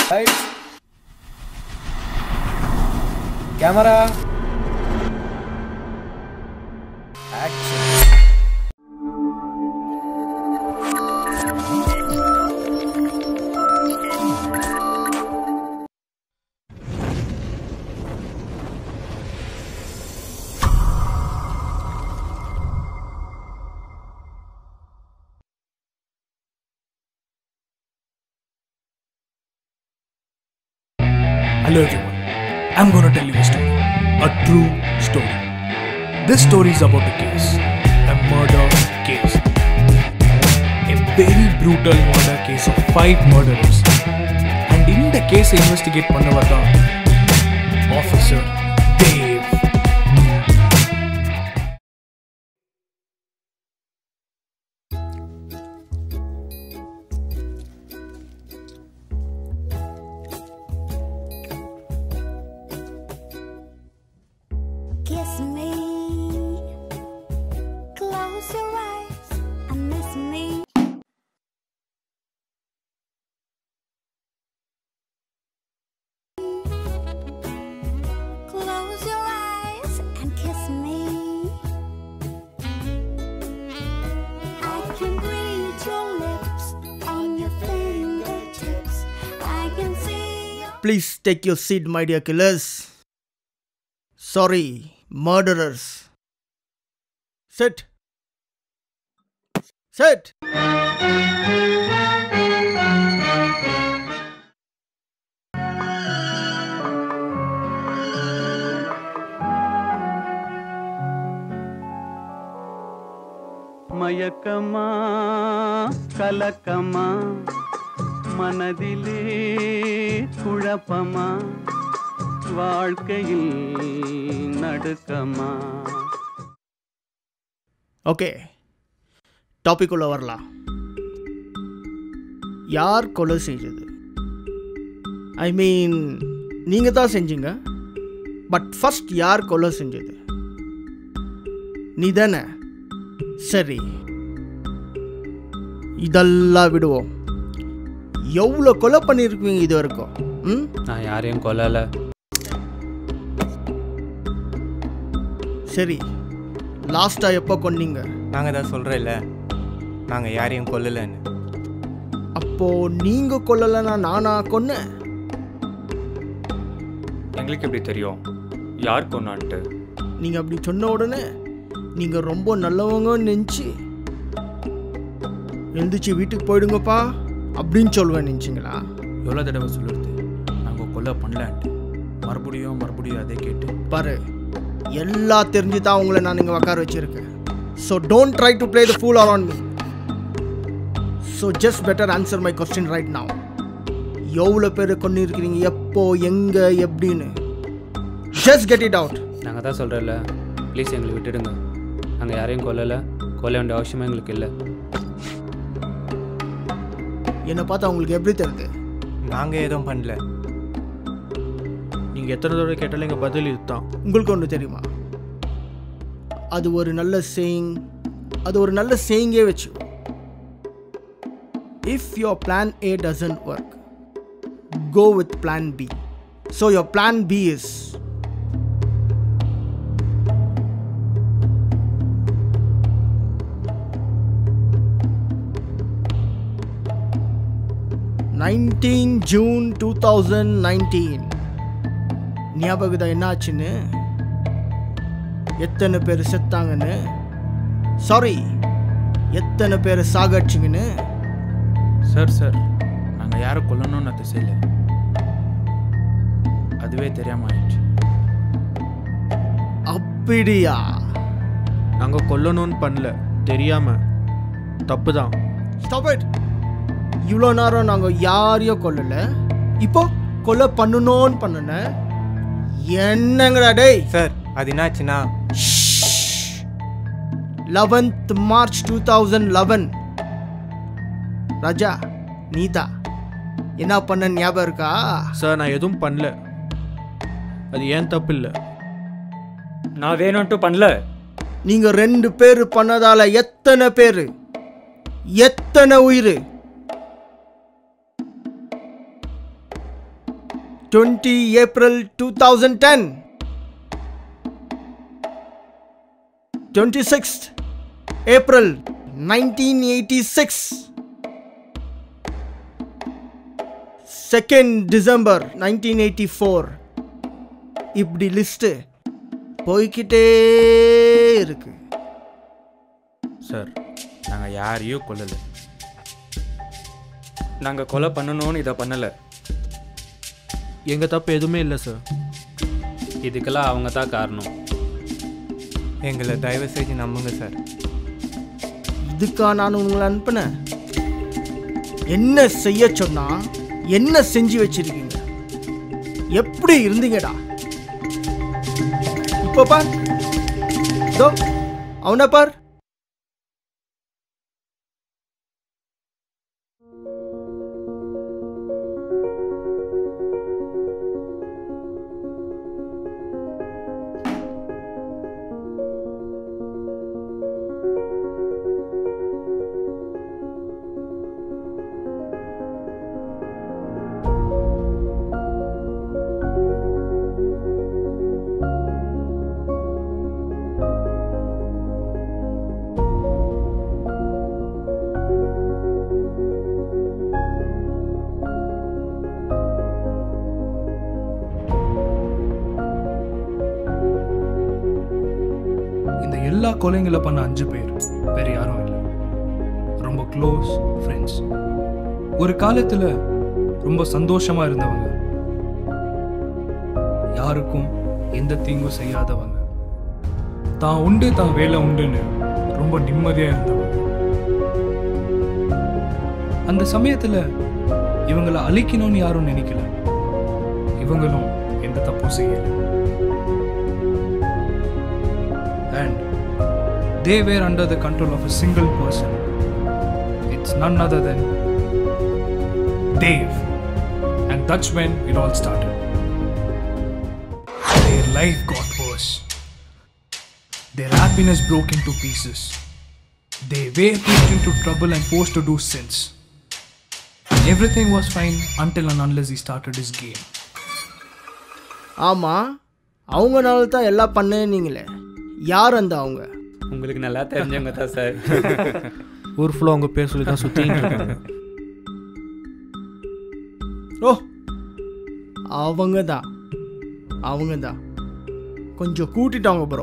Lights. Camera. Action. Hello everyone. I'm gonna tell you a story. A true story. This story is about a case. A murder case. A very brutal murder case of five murderers. And in the case investigate பண்ணவர் தான் officer Dev Kiss me. Close your eyes and miss me. Close your eyes and kiss me. I can read your lips on your fingertips. I can see your Please take your seat, my dear killers. Sorry, murderers. Sit. Sit. மயக்கமா கலக்கமா மனதிலே குழப்பமா வாழ்க்கையில் நடுக்கமா okay topic உள்ள வரலாம் யார் கொலை செஞ்சது ஐ மீன் நீங்கள் தான் செஞ்சீங்க பட் ஃபர்ஸ்ட் யார் கொலை செஞ்சது நீ தானே சரி இதெல்லாம் விடுவோம் எவ்வளோ கொலை பண்ணியிருக்கீங்க இது வரைக்கும் ம் நான் யாரையும் கொல்லலை சரி லாஸ்ட்டாக எப்போ கொன்னீங்க நாங்கள் தான் சொல்கிறேல்ல நாங்கள் யாரையும் கொல்லலைன்னு அப்போது நீங்கள் கொல்லலைன்னா நானா கொன்னேன் எங்களுக்கு எப்படி தெரியும் யார் கொண்டான்ட்டு நீங்கள் அப்படி சொன்ன உடனே நீங்கள் ரொம்ப நல்லவங்கன்னு நினச்சி எழுந்திரிச்சு வீட்டுக்கு போயிடுங்கப்பா அப்படின்னு சொல்லுவேன் நினச்சிங்களா எவ்வளோ தடவை சொல்லுறது நாங்கள் கொலை பண்ணலான்ட்டு மறுபடியும் மறுபடியும் அதே கேட்டு பாரு எல்லாம் தெரிஞ்சு தான் உங்களை நான் இங்கே உட்கார வச்சிருக்கேன் so don't try to play the fool around me so just better answer my question right now எவ்வளோ பேர் கொண்டு இருக்கிறீங்க எப்போ எங்கே எப்படின்னு ஜஸ்ட் கெட் இட் அவுட் நாங்கள் தான் சொல்கிறேன்ல ப்ளீஸ் எங்களை விட்டுடுங்க நாங்கள் யாரையும் கொல்லலை கொல்ல வேண்டிய அவசியமே எங்களுக்கு இல்லை என்னை பார்த்தா உங்களுக்கு எப்படி தெரியுது நாங்கள் எதுவும் பண்ணல நீங்கள் எத்தனை தடவை கேட்டாலும் எங்கள் பதில் இதுதான் உங்களுக்கு ஒன்று தெரியுமா அது ஒரு நல்ல சேயிங் அது ஒரு நல்ல சேயிங்கே வச்சு if your plan A doesn't work go with plan B so your plan B is nineteen June two thousand nineteen ஞாபகம் என்ன ஆச்சுன்னு எத்தனை பேர் செத்தாங்கன்னு சாரி எத்தனை பேர் சாகடிச்சிங்கன்னு சார் சார் நாங்கள் யாரை கொல்லணும்னு அது செய்யல அதுவே தெரியாமல் ஆயிடுச்சு அப்படியா நாங்கள் கொல்லணும்னு பண்ணல தெரியாமல் தப்பு தான் ஸ்டாப் இட் இவ்வளோ நேரம் நாங்கள் யாரையும் கொல்லலை இப்போ கொலை பண்ணணும்னு பண்ணுன என்னங்கடா டேய் சார் அது என்னாச்சுன்னா eleventh March two thousand eleven Raja நீதா என்ன பண்ண ஞாபகம் இருக்கா சார் நான் எதுவும் பண்ணல அது ஏன் தப்பு இல்லை நான் வேணும்ட்டு பண்ணல நீங்க ரெண்டு பேர் பண்ணதால எத்தனை பேர் எத்தனை உயிர் twenty April two thousand ten twenty six April nineteen eighty six second December nineteen eighty four இப்படி லிஸ்ட்டு போய்க்கிட்டே இருக்கு சார் நாங்கள் யாரையும் கொல்லலை நாங்கள் கொலை பண்ணணும்னு இதை பண்ணலை எங்கள் தப்பு எதுவுமே இல்லை சார் இதுக்கெல்லாம் அவங்க தான் காரணம் எங்களை தயவு செஞ்சு நம்புங்க சார் இதுக்கா நான் உங்களை அனுப்புனேன் என்ன செய்ய சொன்னா என்ன செஞ்சு வச்சிருக்கீங்க எப்படி இருந்தீங்கடா இப்போ பார் இதோ அவனை பார் இந்த எல்லா கொலைங்களை பண்ண அஞ்சு பேர் வேற யாரும் இல்லை ரொம்ப க்ளோஸ் ஃப்ரெண்ட்ஸ் ஒரு காலத்துல ரொம்ப சந்தோஷமா இருந்தவங்க யாருக்கும் எந்த தீங்கும் செய்யாதவங்க தான் உண்டு தான் வேலை உண்டுன்னு ரொம்ப நிம்மதியா இருந்தவங்க அந்த சமயத்துல இவங்களை அழிக்கணும்னு யாரும் நினைக்கல இவங்களும் எந்த தப்பும் செய்யல and they were under the control of a single person. It's none other than Dave. And that's when it all started. Their life got worse. Their happiness broke into pieces. They were pushed into trouble and forced to do sins. Everything was fine until and unless he started his game. ஆமாம் அவங்கனால தான் எல்லாம் பண்ணேன்னீங்களே யார் அந்த அவங்க உங்களுக்கு நல்லா தெரிஞ்சவங்க தான் சார் ஊர் ஃபுல்லாக உங்கள் பேர் சொல்லி தான் சுற்றிட்டு இருக்காங்க ஓ அவங்க தான் அவங்க தான் கொஞ்சம் கூட்டிட்டாங்க bro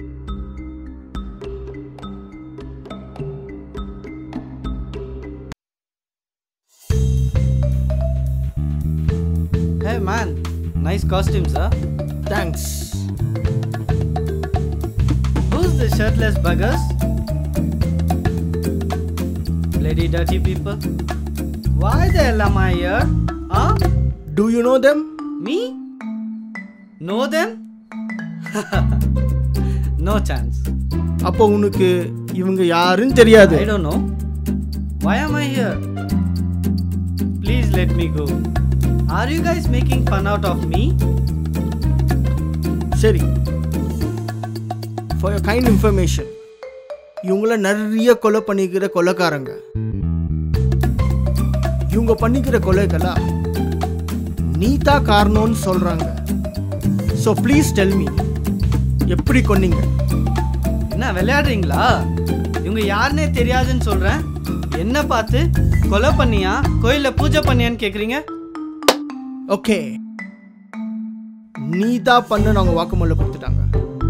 Hey man, nice costumes, huh? Thanks Who's the shirtless buggers? Bloody dirty people. Why the hell am I here? Huh? Do you know them Me? Know them? no chance. அப்போ உனக்கு இவங்க யாருன்னு தெரியாது I don't know. Why am I here? Please let me go. Are you guys making fun out of me? சரி for kind information இவங்கள நிறைய கொலை பண்ணிக்கிற கொலைக்காரங்க இவங்க பண்ணிக்கிற கொலைகளா நீ தான் காரணம்னு சொல்றாங்க ஸோ ப்ளீஸ் டெல் மீ எப்படி கொன்னீங்க என்ன விளையாடுறீங்களா இவங்க யாருன்னே தெரியாதுன்னு சொல்றேன் என்ன பார்த்து கொலை பண்ணியா கோயில்ல பூஜை பண்ணியான்னு கேக்குறீங்க ஓகே நீ தான் பண்ண நாங்கள் வாக்குமூல கொடுத்துட்டாங்க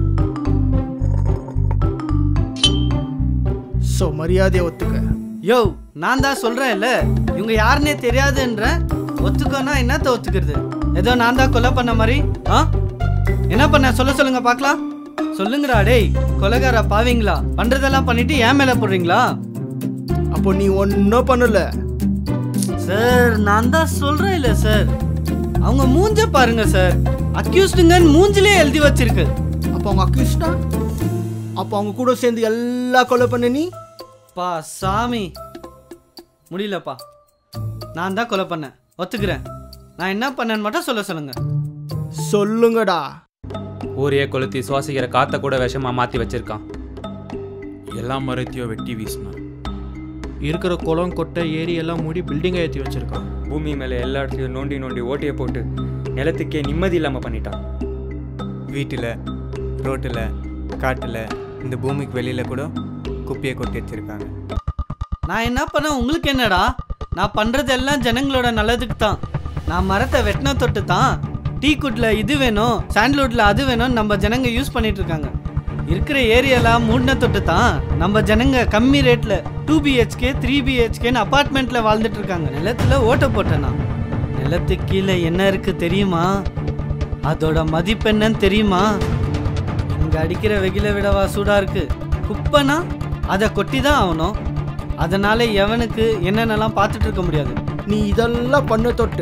ஸோ மரியாதையை ஒத்துக்க யோ நான் தான் சொல்றேன் இல்ல இவங்க யாருன்னே தெரியாதுன்றேன் ஒத்துக்கோனா என்னத்த ஒத்துக்கிறது ஏதோ நான் தான் கொலை பண்ண மாதிரி ஆ என்ன பண்ண சொல்ல சொல்லுங்க பார்க்கலாம் சொல்லுங்கடா டேய் கொலைகார பாவீங்களா பண்றதெல்லாம் பண்ணிட்டு ஏன் மேல போடுறீங்களா அப்போ நீ ஒன்றும் பண்ணல சார் நான் தான் சொல்றேன் இல்ல சார் அவங்க மூஞ்ச பாருங்க சார் அக்யூஸ்டுங்கன்னு மூஞ்சிலே எழுதி வச்சிருக்கு அப்போ அவங்க அக்யூஸ்டா அப்போ அவங்க கூட சேர்ந்து எல்லா கொலை பண்ண நீ பா சாமி முடியலப்பா நான் தான் கொலை பண்ணேன் ஒத்துக்கிறேன் நான் என்ன பண்ணேன்னு மட்டும் சொல்ல சொல்லுங்க சொல்லுங்கடா ஊரையே கொளுத்தி சுவாசிக்கிற காத்த கூட விஷமா மாத்தி வச்சிருக்கான் எல்லா மரத்தையும் வெட்டி வீசினான் இருக்கிற குளம் கொட்டை ஏரி எல்லாம் மூடி பில்டிங்கை ஏற்றி வச்சிருக்கான் பூமி மேலே எல்லா இடத்துலையும் நோண்டி நோண்டி ஓட்டையை போட்டு நிலத்துக்கே நிம்மதி இல்லாமல் பண்ணிட்டான் வீட்டில் ரோட்டில் காட்டில் இந்த பூமிக்கு வெளியில் கூட குப்பையை கொட்டி வச்சுருக்காங்க நான் என்ன பண்ண உங்களுக்கு என்னடா நான் பண்றது எல்லாம் ஜனங்களோட நல்லதுக்கு தான் நான் மரத்தை வெட்டின தொட்டு தான் டீ குட்ல இது வேணும் சாண்ட்வுட்ல அது வேணும்னு நம்ம ஜனங்க யூஸ் பண்ணிட்டு இருக்காங்க இருக்கிற ஏரியாலாம் மூடின தொட்டு தான் நம்ம ஜனங்க கம்மி ரேட்ல டூ பிஹெச்கே த்ரீ பிஹெச்கேன்னு அப்பார்ட்மெண்ட்ல வாழ்ந்துட்டு இருக்காங்க நிலத்துல ஓட்ட போட்டேன் நான் நிலத்துக்கு கீழே என்ன இருக்கு தெரியுமா அதோட மதிப்பு என்னன்னு தெரியுமா இங்க அடிக்கிற வெயில விடவா சூடா இருக்கு குப்பைனா அதை கொட்டி தான் ஆகணும் அதனால எவனுக்கு என்னென்னலாம் பார்த்துட்டு இருக்க முடியாது நீ இதெல்லாம் பண்ண தொட்டு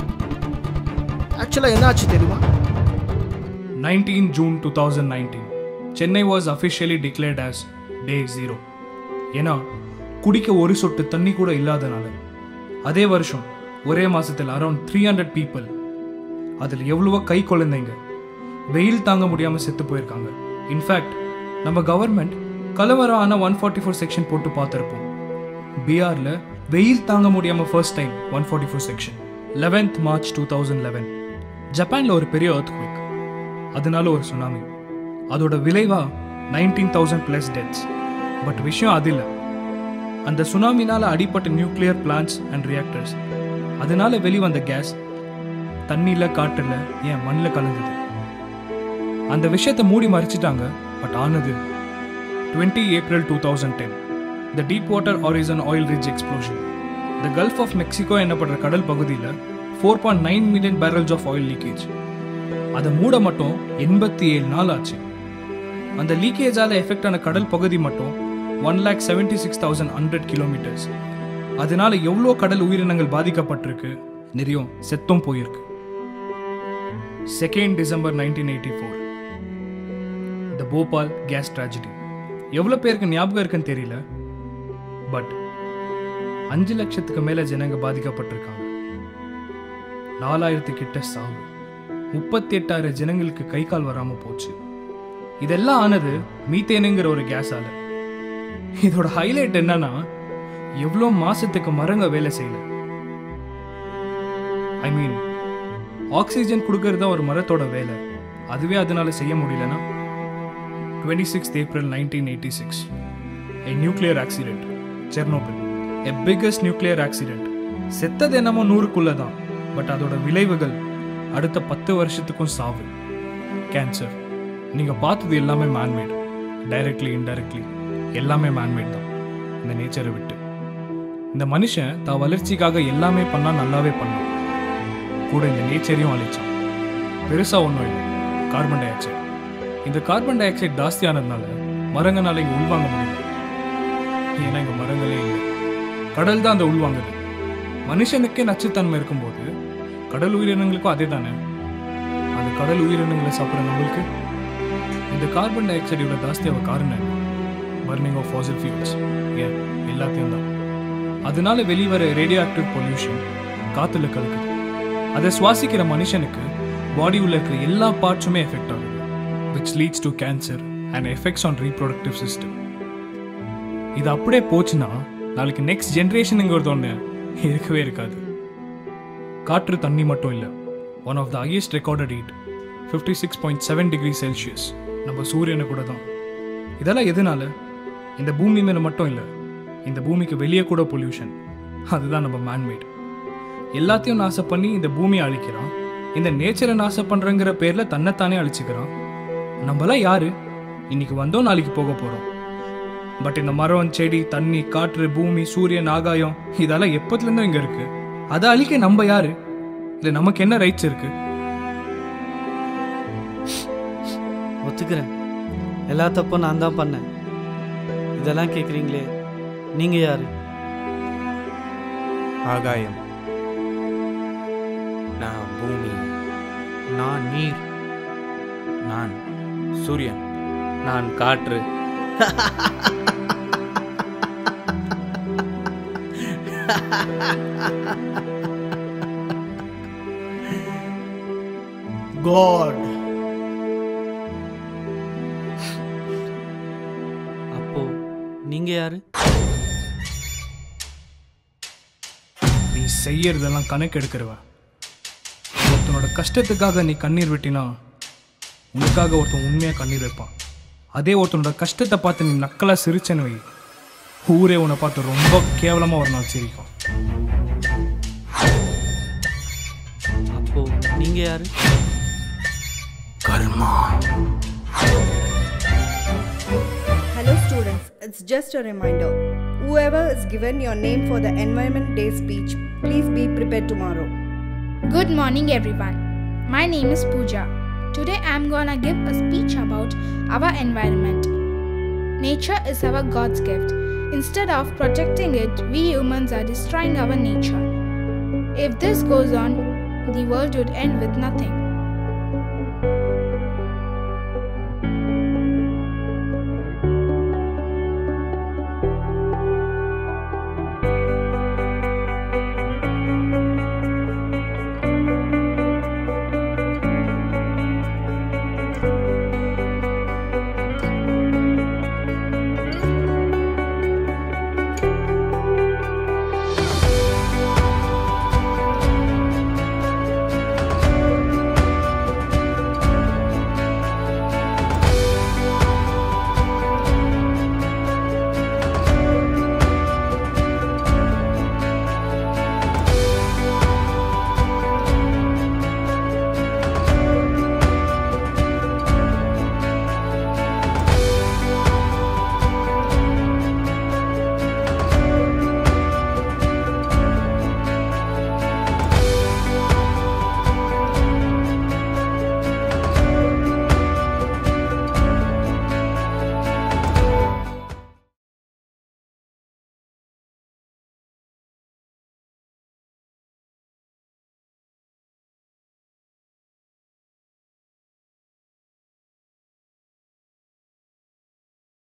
ஆக்சுவலாக என்ன ஆச்சு தெரியுமா 19 June 2019, Chennai was officially declared as Day Zero. ஏன்னா குடிக்க ஒரு சொட்டு தண்ணி கூட இல்லாதனால அதே வருஷம் ஒரே மாசத்தில் அரௌண்ட் த்ரீ ஹண்ட்ரட் பீப்புள் அதில் எவ்வளவோ கை குழந்தைங்க வெயில் தாங்க முடியாமல் செத்து போயிருக்காங்க இன்ஃபேக்ட் நம்ம கவர்மெண்ட் கலவரம் ஆன ஒன் ஃபார்ட்டி ஃபோர் செக்ஷன் போட்டு பார்த்துருப்போம் பீகாரில் வெயில் தாங்க முடியாமல் first time one forty four section eleventh March two thousand eleven ஜப்பானில் ஒரு பெரிய earthquake அதனால ஒரு சுனாமி அதோட விளைவா nineteen thousand plus deaths but விஷயம் அது இல்லை அந்த சுனாமினால அடிப்பட்ட நியூக்ளியர் பிளான்ஸ் அண்ட் ரியாக்டர்ஸ் அதனால வெளிவந்த கேஸ் தண்ணியில் காற்றுல ஏன் மண்ணில் கலந்தது அந்த விஷயத்தை மூடி மறைச்சிட்டாங்க பட் ஆனது twenty April two thousand ten the Deep Water Horizon oil rig explosion the Gulf of Mexico என்னப்படுற கடல் பகுதியில் four point nine million barrels of oil leakage அதை மூட மட்டும் எண்பத்தி ஏழு நாள் ஆச்சு அந்த லீக்கேஜால எஃபெக்ட் ஆன கடல் பகுதி மட்டும் one lakh seventy six thousand hundred kilometres அதனால எவ்வளோ கடல் உயிரினங்கள் பாதிக்கப்பட்டிருக்கு நிறைய செத்தும் போயிருக்கு second December nineteen eighty four the Bhopal gas tragedy எவ்வளோ பேருக்கு ஞாபகம் இருக்குன்னு தெரியல பட் அஞ்சு லட்சத்துக்கு மேலே ஜனங்க பாதிக்கப்பட்டிருக்காங்க நாலாயிரத்து கிட்ட சாவு முப்பத்தி எட்டாயிரம் ஜனங்களுக்கு கை கால் வராம போச்சு இதெல்லாம் ஆனது மீத்தேனுங்கிற ஒரு கேஸால இதோட ஹைலைட் என்னன்னா எவ்வளோ மாசத்துக்கு மரங்க வேலை செய்யல ஐ மீன் ஆக்சிஜன் கொடுக்கறது தான் ஒரு மரத்தோட வேலை அதுவே அதனால செய்ய முடியலனா twenty six April nineteen eighty six a nuclear accident Chernobyl a biggest nuclear accident செத்தது என்னமோ நூறுக்குள்ள தான் பட் அதோட விளைவுகள் அடுத்த பத்து வருஷத்துக்கும் சாவு கேன்சர் நீங்கள் பார்த்தது எல்லாமே மேன்மேட் டைரக்ட்லி இன்டைரக்ட்லி எல்லாமே மேன்மேட் தான் இந்த நேச்சரை விட்டு இந்த மனுஷன் தான் வளர்ச்சிக்காக எல்லாமே பண்ணா நல்லாவே பண்ணான் கூட இந்த நேச்சரையும் அழிச்சான் பெருசாக ஒன்றும் இல்லை கார்பன் டை ஆக்சைடு இந்த கார்பன் டை ஆக்சைடு ஜாஸ்தியானதுனால மரங்கனால இங்கே உள்வாங்க முடியல ஏன்னா இங்கே மரங்களே இல்லை கடல் தான் அந்த உள்வாங்குது மனுஷனுக்கே நச்சுத்தன்மை இருக்கும்போது கடல் உயிரினங்களுக்கும் அதே தானே அந்த கடல் உயிரினங்களை சாப்பிட்ற நம்மளுக்கு இந்த கார்பன் டை ஆக்சைடோட ஜாஸ்தியாக காரணம் பர்னிங் ஆஃப் ஃபாசில் ஃபியூல்ஸ் ஏன் எல்லாத்தையும் தான் அதனால வெளிவர ரேடியோ ஆக்டிவ் பொல்யூஷன் காற்றுல கலக்குது அதை சுவாசிக்கிற மனுஷனுக்கு பாடி உள்ள இருக்கிற எல்லா பார்ட்ஸுமே எஃபெக்ட் ஆகுது which leads to cancer and effects on reproductive system இது அப்படியே போச்சுன்னா நாளைக்கு நெக்ஸ்ட் ஜென்ரேஷனுங்கிறது ஒன்று இருக்கவே இருக்காது காற்று தண்ணி மட்டும் இல்லை one of the highest recorded heat fifty six point seven degree Celsius நம்ம சூரியனை கூட தான் இதெல்லாம் எதனால இந்த பூமி மேலே மட்டும் இல்லை இந்த பூமிக்கு வெளியே கூட பொல்யூஷன் அதுதான் நம்ம மேன்மேட் எல்லாத்தையும் நாசம் பண்ணி இந்த பூமியை அழிக்கிறான் இந்த நேச்சரை நாசம் பண்ணுறங்கிற பேரில் தன்னைத்தானே அழிச்சுக்கிறான் நம்மளாம் யாரு இன்னைக்கு வந்தோம் நாளைக்கு போக போகிறோம் பட் இந்த மரம் செடி தண்ணி காற்று பூமி சூரியன் ஆகாயம் இதெல்லாம் எப்பத்துலேருந்தும் இங்கே இருக்கு அதை அழிக்க நம்ம யாரு இல்லை நமக்கு என்ன ரைட்ஸ் இருக்கு ஒத்துக்கிறேன் எல்லா தப்பும் நான் தான் பண்ணேன் இதெல்லாம் கேட்குறீங்களே நீங்கள் யாரு ஆகாயம் நான் பூமி நான் நீர் நான் சூரியன் நான் காற்று காட் அப்போ நீங்கள் யாரு நீ செய்யறதெல்லாம் கணக்கு எடுக்கிறவன் ஒருத்தனோட உன்னோட கஷ்டத்துக்காக நீ கண்ணீர் விட்டினா உனக்காக ஒருத்தன் உண்மையாக கண்ணீர் வைப்பான் அதே ஒருத்தனோட கஷ்டத்தை பார்த்து நீ நக்கலாக சிரிச்சேன்னு வை ஊரே உன்னை பார்த்து ரொம்ப கேவலமாக ஒரு நாள் சிரிக்கும் அப்போ நீங்க யாரு கர்மா Hello students, it's just a reminder. Whoever is given your name for the Environment Day speech, please be prepared tomorrow. Good morning, everyone. My name is Pooja. Today I'm gonna give a speech about our environment. Nature is our God's gift. Instead of protecting it, we humans are destroying our nature. If this goes on, the world would end with nothing.